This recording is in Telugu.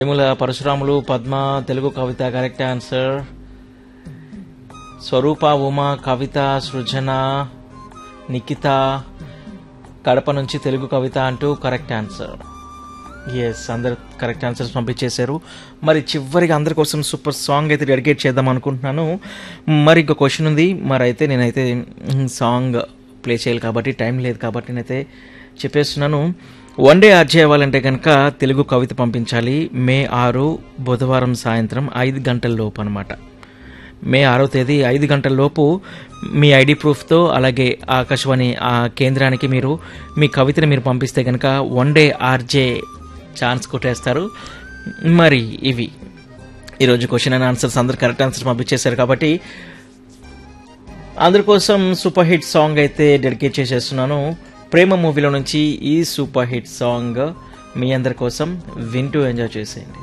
వేముల పరశురాములు పద్మ తెలుగు కవిత కరెక్ట్ ఆన్సర్ స్వరూప ఉమా కవిత సృజన నిఖిత కడప నుంచి తెలుగు కవిత అంటూ కరెక్ట్ ఆన్సర్ ఎస్ అందరు కరెక్ట్ ఆన్సర్స్ పంపించేశారు మరి చివరిగా అందరి కోసం సూపర్ సాంగ్ అయితే డెడికేట్ చేద్దాం అనుకుంటున్నాను మరి ఇంకో క్వశ్చన్ ఉంది మరి అయితే నేనైతే సాంగ్ ప్లే చేయాలి కాబట్టి టైం లేదు కాబట్టి నేనైతే చెప్పేస్తున్నాను వన్ డే ఆర్జే అవ్వాలంటే కనుక తెలుగు కవిత పంపించాలి మే ఆరు బుధవారం సాయంత్రం ఐదు గంటల లోపు అనమాట మే ఆరో తేదీ ఐదు గంటల లోపు మీ ఐడి ప్రూఫ్తో అలాగే ఆకాశవాణి ఆ కేంద్రానికి మీరు మీ కవితని మీరు పంపిస్తే కనుక వన్ డే ఆర్జే ఛాన్స్ కొట్టేస్తారు మరి ఇవి ఈరోజు క్వశ్చన్ అండ్ ఆన్సర్స్ అందరు కరెక్ట్ ఆన్సర్స్ పంపించేశారు కాబట్టి అందరి కోసం సూపర్ హిట్ సాంగ్ అయితే డెడికేట్ చేసేస్తున్నాను ప్రేమ మూవీలో నుంచి ఈ సూపర్ హిట్ సాంగ్ మీ అందరి కోసం వింటూ ఎంజాయ్ చేసేయండి